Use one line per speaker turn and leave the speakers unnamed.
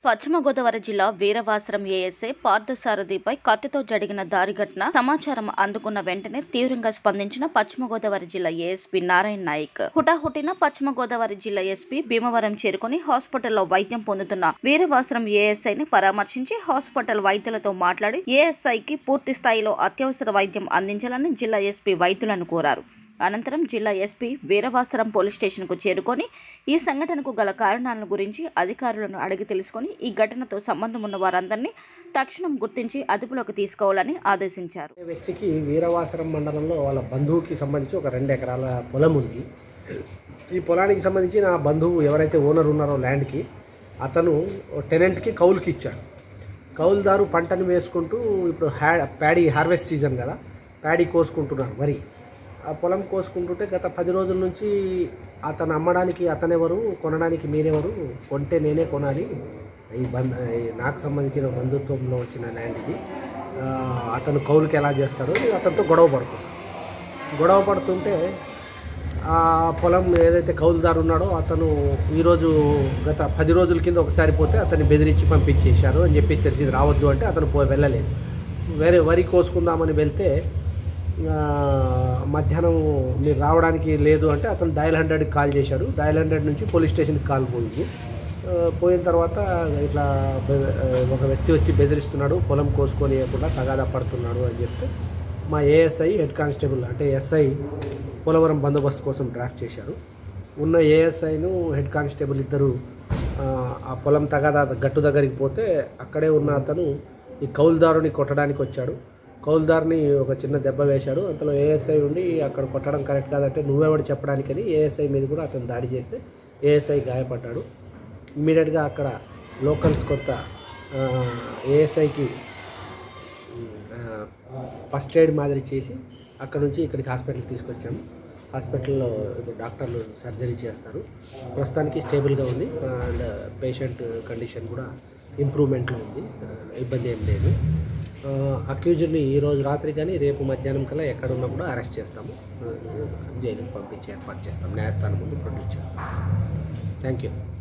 పశ్చిమ గోదావరి జిల్లా వీరవాసరం ఏఎస్ఏ పార్థసారథిపై కత్తితో జరిగిన దారి ఘటన సమాచారం అందుకున్న వెంటనే తీవ్రంగా స్పందించిన పశ్చిమ గోదావరి జిల్లా ఏఎస్పీ నారాయణ నాయక్ హుటాహుటిన పశ్చిమ గోదావరి జిల్లా ఎస్పీ భీమవరం చేరుకుని హాస్పిటల్లో వైద్యం పొందుతున్న వీరవాసరం ఏఎస్ఐని పరామర్శించి హాస్పిటల్ వైద్యులతో మాట్లాడి ఏఎస్ఐకి పూర్తి స్థాయిలో అత్యవసర వైద్యం అందించాలని జిల్లా ఎస్పీ వైద్యులను కోరారు అనంతరం జిల్లా ఎస్పీ వీరవాసరం పోలీస్ స్టేషన్కు చేరుకొని ఈ సంఘటనకు గల కారణాలను గురించి అధికారులను అడిగి తెలుసుకొని ఈ ఘటనతో సంబంధం ఉన్న వారందరినీ తక్షణం గుర్తించి అదుపులోకి తీసుకోవాలని ఆదేశించారు
ఈ వ్యక్తికి వీరవాసరం మండలంలో వాళ్ళ బంధువుకి సంబంధించి ఒక రెండు ఎకరాల పొలం ఉంది ఈ పొలానికి సంబంధించి నా బంధువు ఎవరైతే ఓనర్ ఉన్నారో ల్యాండ్కి అతను టెనెంట్కి కౌలుకి ఇచ్చాడు కౌలుదారు పంటను వేసుకుంటూ ఇప్పుడు హ్యా ప్యాడీ హార్వెస్ట్ సీజన్ కదా ప్యాడీ కోసుకుంటున్నారు వరి ఆ పొలం కోసుకుంటుంటే గత పది రోజుల నుంచి అతను అమ్మడానికి అతనెవరు కొనడానికి మీరెవరు కొంటే నేనే కొనాలి ఈ బంధ ఈ నాకు సంబంధించిన బంధుత్వంలో వచ్చిన ల్యాండ్ ఇది ఆ, అతను కౌలుకి ఎలా చేస్తాడో నేను అతనితో గొడవ పడుతుంది గొడవ పడుతుంటే ఆ పొలం ఏదైతే కౌలుదారు ఉన్నాడో అతను ఈరోజు గత పది రోజుల కింద ఒకసారి పోతే అతన్ని బెదిరించి పంపించేశారు అని చెప్పి తెలిసింది రావద్దు అంటే అతను పో వెళ్ళలేదు వేరే వరి కోసుకుందామని వెళ్తే ఆ, మధ్యాహ్నం మీరు రావడానికి లేదు అంటే అతను డయల్ హండ్రెడ్కి కాల్ చేశాడు డయల్ హండ్రెడ్ నుంచి పోలీస్ స్టేషన్కి కాల్ పోయింది ఆ, పోయిన తర్వాత ఇట్లా బె- ఆ, ఒక వ్యక్తి వచ్చి బెదిరిస్తున్నాడు పొలం కోసుకొని ఇవ్వకుండా తగాదా పడుతున్నాడు అని చెప్తే మా ఏఎస్ఐ హెడ్ కానిస్టేబుల్ అంటే ఎస్ఐ పోలవరం బందోబస్తు కోసం డ్రాఫ్ట్ చేశారు ఉన్న ఏఎస్ఐను హెడ్ కానిస్టేబుల్ ఇద్దరు ఆ, ఆ పొలం తగాదా గట్టు దగ్గరికి పోతే అక్కడే ఉన్న అతను ఈ కౌలుదారుని కొట్టడానికి వచ్చాడు కౌలుదారుని ఒక చిన్న దెబ్బ వేశాడు అంతలో ఏఎస్ఐ ఉండి అక్కడ కొట్టడం కరెక్ట్ కాదంటే నువ్వెవడు చెప్పడానికని ఏఎస్ఐ మీద కూడా అతను దాడి చేస్తే ఏఎస్ఐ గాయపడ్డాడు ఇమీడియట్గా అక్కడ లోకల్స్ కొత్త ఏఎస్ఐకి ఫస్ట్ ఎయిడ్ మాదిరి చేసి అక్కడ నుంచి ఇక్కడికి హాస్పిటల్కి తీసుకొచ్చాము హాస్పిటల్లో ఇప్పుడు డాక్టర్లు సర్జరీ చేస్తారు ప్రస్తుతానికి స్టేబుల్గా ఉంది అండ్ పేషెంట్ కండిషన్ కూడా ఇంప్రూవ్మెంట్లో ఉంది ఆ, ఇబ్బంది ఏం లేదు అక్యూజ్డ్ని ఈరోజు రాత్రి కానీ రేపు మధ్యాహ్నం కల్లా ఎక్కడ ఉన్నా కూడా అరెస్ట్ చేస్తాము ఆ, జైలుకి పంపించి ఏర్పాటు చేస్తాం న్యాయస్థానం ముందు ప్రొడ్యూస్ చేస్తాం థ్యాంక్ యూ